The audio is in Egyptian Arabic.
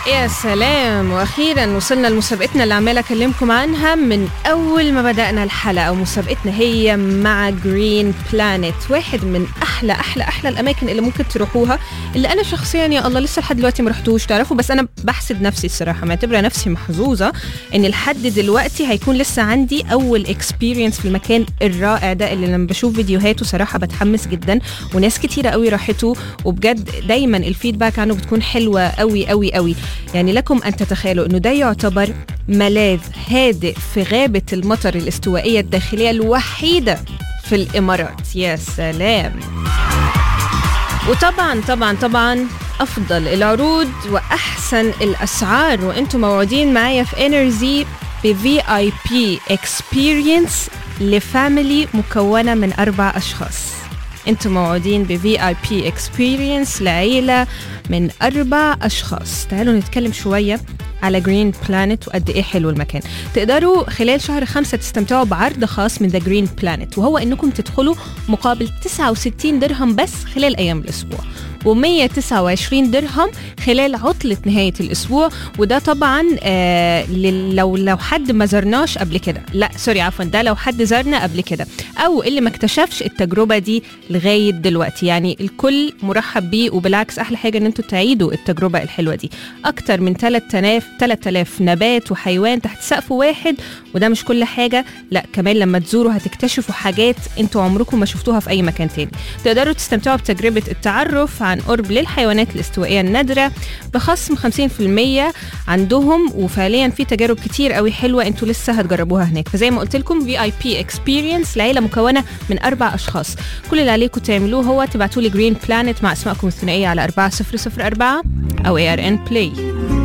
يا سلام واخيرا وصلنا لمسابقتنا اللي عماله اكلمكم عنها من اول ما بدانا الحلقه ومسابقتنا هي مع جرين بلانيت واحد من احلى احلى احلى الاماكن اللي ممكن تروحوها اللي انا شخصيا يا الله لسه لحد دلوقتي ما رحتوش تعرفوا بس انا بحسد نفسي الصراحه معتبره نفسي محظوظه ان لحد دلوقتي هيكون لسه عندي اول اكسبيرينس في المكان الرائع ده اللي لما بشوف فيديوهاته صراحه بتحمس جدا وناس كتيره قوي راحته وبجد دايما الفيدباك عنه بتكون حلوه قوي قوي قوي يعني لكم ان تتخيلوا انه ده يعتبر ملاذ هادئ في غابه المطر الاستوائيه الداخليه الوحيده في الامارات يا سلام وطبعا طبعا طبعا افضل العروض واحسن الاسعار وانتم موعودين معايا في انرجي بفي اي بي اكسبيرينس لفاميلي مكونه من اربع اشخاص انتم موعودين بفي اي بي اكسبيرينس لعيله من اربع اشخاص تعالوا نتكلم شويه على جرين بلانت وقد ايه حلو المكان تقدروا خلال شهر خمسة تستمتعوا بعرض خاص من ذا جرين بلانت وهو انكم تدخلوا مقابل 69 درهم بس خلال ايام الاسبوع و129 درهم خلال عطلة نهاية الأسبوع وده طبعا آه لو لو حد ما زرناش قبل كده لا سوري عفوا ده لو حد زارنا قبل كده أو اللي ما اكتشفش التجربة دي لغاية دلوقتي يعني الكل مرحب بيه وبالعكس أحلى حاجة إن أنتوا تعيدوا التجربة الحلوة دي أكتر من 3000 3000 نبات وحيوان تحت سقف واحد وده مش كل حاجة لا كمان لما تزوروا هتكتشفوا حاجات انتوا عمركم ما شفتوها في أي مكان تاني تقدروا تستمتعوا بتجربة التعرف عن قرب للحيوانات الاستوائية النادرة بخصم 50% عندهم وفعليا في تجارب كتير قوي حلوة انتوا لسه هتجربوها هناك فزي ما قلت لكم في اي بي اكسبيرينس لعيلة مكونة من أربع أشخاص كل اللي عليكم تعملوه هو تبعتوا لي جرين بلانت مع اسمائكم الثنائية على 4004 أو ARN بلاي